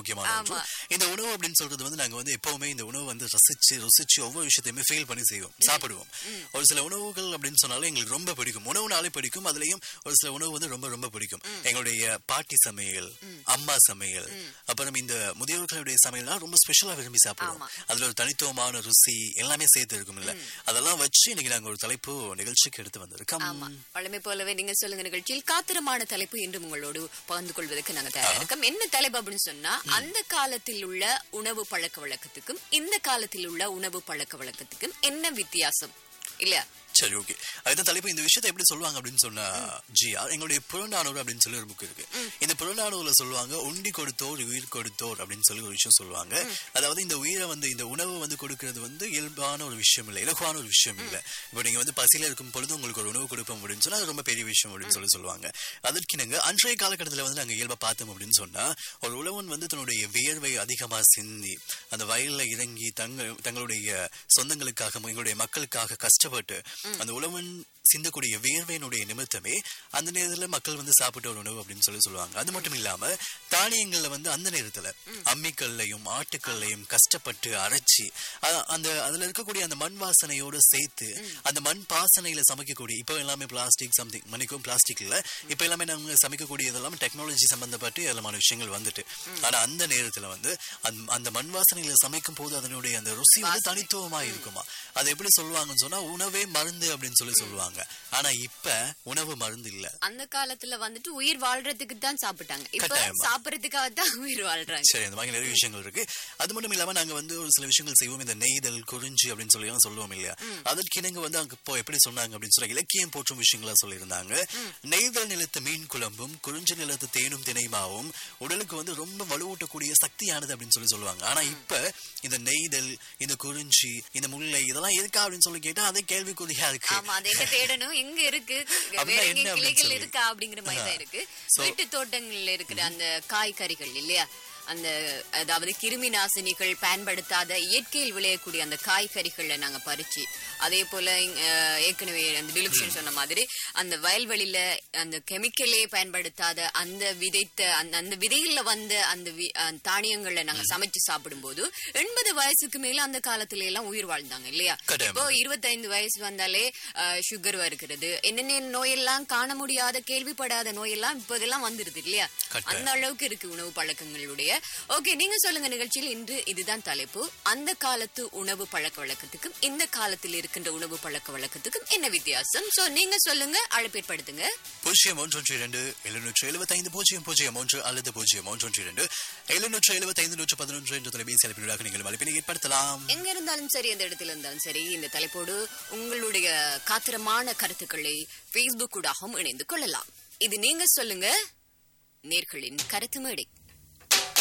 முக்கியமான ஒன்று இந்த உணவு அப்படின்னு சொல்றது வந்து நாங்க வந்து எப்பவுமே இந்த உணவு வந்து ரசிச்சு ருசிச்சு ஒவ்வொரு விஷயத்தையுமே ஃபீல் பண்ணி செய்வோம் சாப்பிடுவோம் ஒரு சில உணவுகள் அப்படின்னு சொன்னாலும் எங்களுக்கு ரொம்ப பிடிக்கும் உணவுனாலே பிடிக்கும் அதுலயும் ஒரு சில உணவு வந்து ரொம்ப ரொம்ப பிடிக்கும் எங்களுடைய பாட்டி சமையல் அம்மா சமையல் அப்புறம் இந்த முதியோர்களுடைய சமையல்னா ரொம்ப ஸ்பெஷலா விரும்பி சாப்பிடுவோம் அதுல ஒரு தனித்துவமான ருசி எல்லாமே சேர்த்து இருக்கும் இல்ல அதெல்லாம் வச்சு இன்னைக்கு நாங்க ஒரு தலைப்பு நிகழ்ச்சிக்கு எடுத்து வந்திருக்கோம் ஆமா வழமை போலவே நீங்க சொல்லுங்க நிகழ்ச்சியில் காத்திரமான தலைப்பு இன்று உங்களோடு பகிர்ந்து கொள்வதற்கு நாங்க தயாரா இருக்கோம் என்ன தலைப்பு அப்படின்னு சொன்னா அந்த காலத்தில் உள்ள உணவு பழக்க வழக்கத்துக்கும் இந்த காலத்தில் உள்ள உணவு பழக்க வழக்கத்துக்கும் என்ன வித்தியாசம் இல்லையா சரி ஓகே அதுதான் தலைப்பு இந்த விஷயத்தை எப்படி சொல்லுவாங்க அப்படின்னு சொன்னா ஜியா எங்களுடைய புறநானூறு அப்படின்னு சொல்லி ஒரு புக் இருக்கு இந்த புறநானூறுல சொல்லுவாங்க உண்டி கொடுத்தோர் உயிர் கொடுத்தோர் அப்படின்னு சொல்லி ஒரு விஷயம் சொல்லுவாங்க அதாவது இந்த உயிரை வந்து இந்த உணவு வந்து கொடுக்கறது வந்து இயல்பான ஒரு விஷயம் இல்லை இலகுவான ஒரு விஷயம் இல்லை இப்போ நீங்க வந்து பசியில இருக்கும் பொழுது உங்களுக்கு ஒரு உணவு கொடுப்போம் அப்படின்னு சொன்னா அது ரொம்ப பெரிய விஷயம் அப்படின்னு சொல்லி சொல்லுவாங்க அதற்கு நாங்க அன்றைய காலகட்டத்தில் வந்து நாங்க இயல்பா பார்த்தோம் அப்படின்னு சொன்னா ஒரு உழவன் வந்து தன்னுடைய வியர்வை அதிகமா சிந்தி அந்த வயல்ல இறங்கி தங்க தங்களுடைய சொந்தங்களுக்காக எங்களுடைய மக்களுக்காக கஷ்டப்பட்டு அந்த உழவன் சிந்தக்கூடிய வியர்வையினுடைய நிமித்தமே அந்த நேரத்துல மக்கள் வந்து சாப்பிட்ட ஒரு உணவு அப்படின்னு சொல்லி சொல்லுவாங்க அது மட்டும் இல்லாம தானியங்கள்ல வந்து அந்த நேரத்துல அம்மிக்கல்லையும் ஆட்டுக்கல்லையும் கஷ்டப்பட்டு அரைச்சி அ- அந்த அதுல இருக்கக்கூடிய அந்த மண் வாசனையோட சேர்த்து அந்த மண் பாசனையில சமைக்கக்கூடிய இப்போ எல்லாமே பிளாஸ்டிக் சம்திங் மணிக்கும் பிளாஸ்டிக் இல்ல இப்ப எல்லாமே நம்ம சமைக்கக்கூடிய இதெல்லாம் டெக்னாலஜி சம்பந்தப்பட்டு எல்லாமான விஷயங்கள் வந்துட்டு ஆனா அந்த நேரத்துல வந்து அந்த- அந்த மண் வாசனையில சமைக்கும் போது அதனுடைய அந்த ருசி வந்து தனித்துவமா இருக்குமா அது எப்படி சொல்லுவாங்கன்னு சொன்னா உணவே மருந்து அப்படின்னு சொல்லி சொல்லுவாங்க ஆனா இப்ப உணவு மருந்து இல்ல அந்த காலத்துல வந்துட்டு உயிர் வாழ்றதுக்கு தான் சாப்பிட்டாங்க இப்ப கட்டாயமா. சாப்பிடறதுக்காக தான் உயிர் வாழ்றாங்க சரி அந்த மாதிரி நிறைய விஷயங்கள் இருக்கு அது மட்டும் இல்லாம நாங்க வந்து ஒரு சில விஷயங்கள் செய்வோம் இந்த நெய்தல் குறிஞ்சி அப்படின்னு சொல்லி எல்லாம் சொல்லுவோம் இல்லையா அதற்கு இணங்க வந்து அங்க இப்போ எப்படி சொன்னாங்க அப்படின்னு சொல்லி இலக்கியம் போற்றும் விஷயங்களா சொல்லியிருந்தாங்க நெய்தல் நிலத்து மீன் குழம்பும் குறிஞ்சி நிலத்து தேனும் திணைமாவும் உடலுக்கு வந்து ரொம்ப வலுவூட்டக்கூடிய சக்தியானது அப்படின்னு சொல்லி சொல்லுவாங்க ஆனா இப்ப இந்த நெய்தல் இந்த குறிஞ்சி இந்த முல்லை இதெல்லாம் இருக்கா அப்படின்னு சொல்லி கேட்டா அதே கேள்விக்குறியா இருக்கு ஆமா அதை எங்க தேடணும் எங்க இருக்கு அப்படின்னா வேற என்ன எங்க அப்படின்னு கிளைகள் சொல்லி. இருக்கா அப்படிங்கிற மாதிரி தான் இருக்கு So- வீட்டு தோட்டங்கள்ல இருக்கிற அந்த காய்கறிகள் இல்லையா அந்த அதாவது கிருமி நாசினிகள் பயன்படுத்தாத இயற்கையில் விளையக்கூடிய அந்த காய்கறிகளை நாங்க பறிச்சு அதே போல இங்க, அஹ், ஏற்கனவே அந்த டிலுக்ஷன் சொன்ன மாதிரி அந்த வயல்வெளியில அந்த கெமிக்கலே பயன்படுத்தாத அந்த விதைத்த அந்த அந்த விதையில வந்த அந்த வி- அந்த தானியங்களை நாங்க சமைச்சு சாப்பிடும்போது எண்பது வயசுக்கு மேல அந்த காலத்துல எல்லாம் உயிர் வாழ்ந்தாங்க இல்லையா கட்டாயமா. இப்போ இருபத்தைந்து வயசு வந்தாலே சுகர் வருகிறது என்னென்ன நோயெல்லாம் காண முடியாத கேள்விப்படாத நோயெல்லாம் இப்போதெல்லாம் வந்துருது இல்லையா கட்டாயம். அந்த அளவுக்கு இருக்கு உணவு பழக்கங்களுடைய ஓகே நீங்க சொல்லுங்க நிகழ்ச்சியில் இன்று இதுதான் தலைப்பு அந்த காலத்து உணவு பழக்க வழக்கத்துக்கும் இந்த காலத்தில் இருக்கின்ற உணவு பழக்க வழக்கத்துக்கும் என்ன வித்தியாசம் சோ நீங்க சொல்லுங்க அழைப்பேற்படுத்துங்க பூஜ்ஜியம் ஒன்று இரண்டு எழுநூற்று எழுபத்தைந்து பூஜ்ஜியம் பூஜ்ஜியம் ஒன்று அல்லது பூஜ்ஜியம் ஒன்று இரண்டு எழுநூற்று எழுபத்தைந்து நூற்று பதினொன்று என்ற தொலைபேசி அழைப்பினூடாக நீங்கள் அழைப்பினை ஏற்படுத்தலாம் எங்க இருந்தாலும் சரி எந்த இடத்துல இருந்தாலும் சரி இந்த தலைப்போடு உங்களுடைய காத்திரமான கருத்துக்களை Facebook ஊடாகவும் இணைந்து கொள்ளலாம் இது நீங்க சொல்லுங்க நேர்களின் கருத்து மேடை